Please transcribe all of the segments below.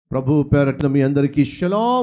ప్రభు పేరట్న మీ అందరికీ షలాం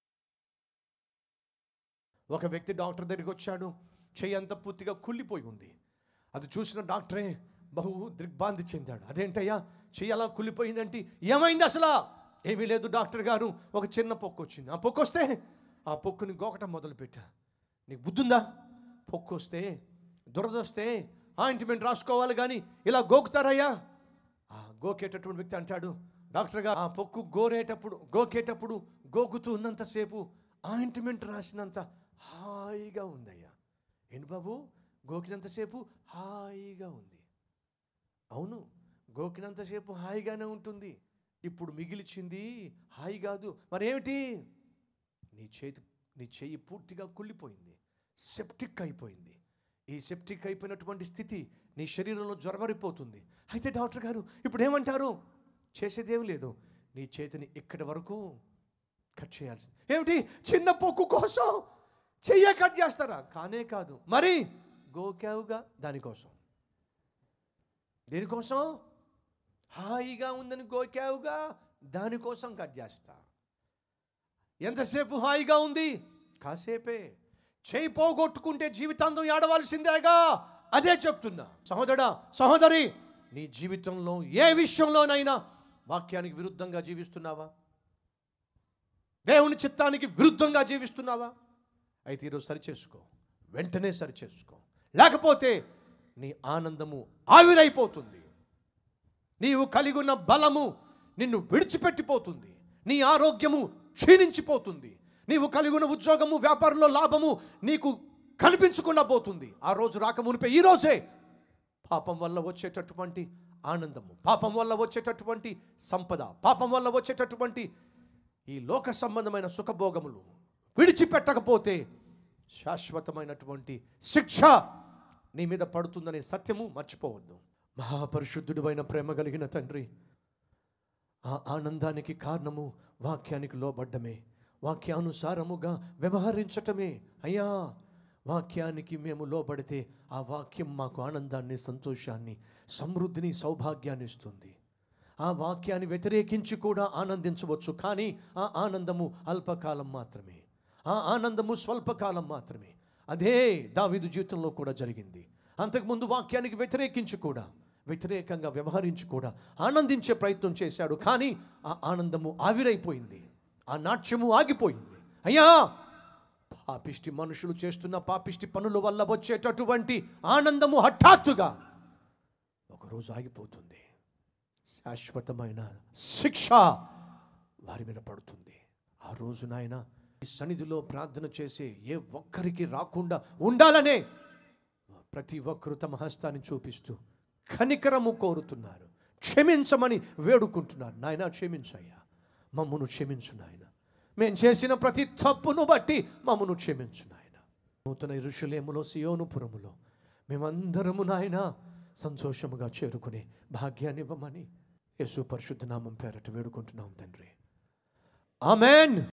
ఒక వ్యక్తి డాక్టర్ దగ్గరికి వచ్చాడు చెయ్యి అంతా పూర్తిగా కుళ్ళిపోయి ఉంది అది చూసిన డాక్టరే బహు దిగ్భ్రాంతి చెందాడు అదేంటయ్యా చెయ్యి అలా కుళ్ళిపోయిందంటే ఏమైంది అసలు ఏమీ లేదు డాక్టర్ గారు ఒక చిన్న పొక్కు వచ్చింది ఆ పొక్కు వస్తే ఆ పొక్కుని గోకటం మొదలుపెట్టా నీకు బుద్ధుందా పొక్కు వస్తే దురదొస్తే ఆయింట్మెంట్ రాసుకోవాలి కానీ ఇలా గోకుతారయ్యా ఆ గోకేటటువంటి వ్యక్తి అంటాడు డాక్టర్ గారు ఆ పొక్కు గోరేటప్పుడు గోకేటప్పుడు గోకుతూ ఉన్నంతసేపు ఆయింట్మెంట్ రాసినంత హాయిగా ఉందయ్యా ఏంటి బాబు గోకినంతసేపు హాయిగా ఉంది అవును గోకినంతసేపు హాయిగానే ఉంటుంది ఇప్పుడు మిగిలిచింది హాయి కాదు మరేమిటి నీ చేతి నీ చెయ్యి పూర్తిగా కుళ్ళిపోయింది సెప్టిక్ అయిపోయింది ఈ సెప్టిక్ అయిపోయినటువంటి స్థితి నీ శరీరంలో జ్వరబడిపోతుంది అయితే డాక్టర్ గారు ఇప్పుడు ఏమంటారు చేసేదేం లేదు నీ చేతిని ఇక్కడి వరకు కట్ చేయాల్సింది ఏమిటి చిన్న పొక్కు కోసం చెయ్య కట్ చేస్తారా కానే కాదు మరి గోకావుగా దానికోసం దేనికోసం హాయిగా ఉందని గోకావుగా దానికోసం కట్ చేస్తా ఎంతసేపు హాయిగా ఉంది కాసేపే చేయి పోగొట్టుకుంటే జీవితాంతం ఏడవలసిందేగా అదే చెప్తున్నా సహోదరా సహోదరి నీ జీవితంలో ఏ విషయంలోనైనా వాక్యానికి విరుద్ధంగా జీవిస్తున్నావా దేవుని చిత్తానికి విరుద్ధంగా జీవిస్తున్నావా అయితే ఈరోజు సరిచేసుకో వెంటనే సరిచేసుకో లేకపోతే నీ ఆనందము ఆవిరైపోతుంది నీవు కలిగి ఉన్న బలము నిన్ను విడిచిపెట్టిపోతుంది నీ ఆరోగ్యము క్షీణించిపోతుంది నీవు కలిగి ఉన్న ఉద్యోగము వ్యాపారంలో లాభము నీకు కనిపించకుండా పోతుంది ఆ రోజు రాకమునిపే ఈ రోజే పాపం వల్ల వచ్చేటటువంటి ఆనందము పాపం వల్ల వచ్చేటటువంటి సంపద పాపం వల్ల వచ్చేటటువంటి ఈ లోక సంబంధమైన సుఖభోగములు విడిచిపెట్టకపోతే శాశ్వతమైనటువంటి శిక్ష నీ మీద పడుతుందనే సత్యము మర్చిపోవద్దు మహాపరిశుద్ధుడు అయిన ప్రేమ కలిగిన తండ్రి ఆ ఆనందానికి కారణము వాక్యానికి లోబడ్డమే వాక్యానుసారముగా వ్యవహరించటమే అయ్యా వాక్యానికి మేము లోబడితే ఆ వాక్యం మాకు ఆనందాన్ని సంతోషాన్ని సమృద్ధిని సౌభాగ్యాన్ని ఇస్తుంది ఆ వాక్యాన్ని వ్యతిరేకించి కూడా ఆనందించవచ్చు కానీ ఆ ఆనందము అల్పకాలం మాత్రమే ఆ ఆనందము స్వల్పకాలం మాత్రమే అదే దావీదు జీవితంలో కూడా జరిగింది అంతకుముందు వాక్యానికి వ్యతిరేకించి కూడా వ్యతిరేకంగా వ్యవహరించి కూడా ఆనందించే ప్రయత్నం చేశాడు కానీ ఆ ఆనందము ఆవిరైపోయింది ఆ నాట్యము ఆగిపోయింది అయ్యా పాపిష్టి మనుషులు చేస్తున్న పాపిష్టి పనుల వల్ల వచ్చేటటువంటి ఆనందము హఠాత్తుగా ఒకరోజు ఆగిపోతుంది శాశ్వతమైన శిక్ష వారి మీద పడుతుంది ఆ రోజు నాయన ఈ సన్నిధిలో ప్రార్థన చేసే ఏ ఒక్కరికి రాకుండా ఉండాలనే ప్రతి ఒక్కరు తమ హస్తాన్ని చూపిస్తూ కనికరము కోరుతున్నారు క్షమించమని వేడుకుంటున్నారు నాయన క్షమించయ్యా మమ్మను క్షమించు నాయన మేము చేసిన ప్రతి తప్పును బట్టి మమ్మను క్షమించు నాయన నూతన ఇరుషులేములో సియోనుపురములో మేమందరము నాయన సంతోషముగా చేరుకునే భాగ్యాన్ని ఇవ్వమని యేసు పరిశుద్ధ నామం పేరట వేడుకుంటున్నాం తండ్రి ఆమెన్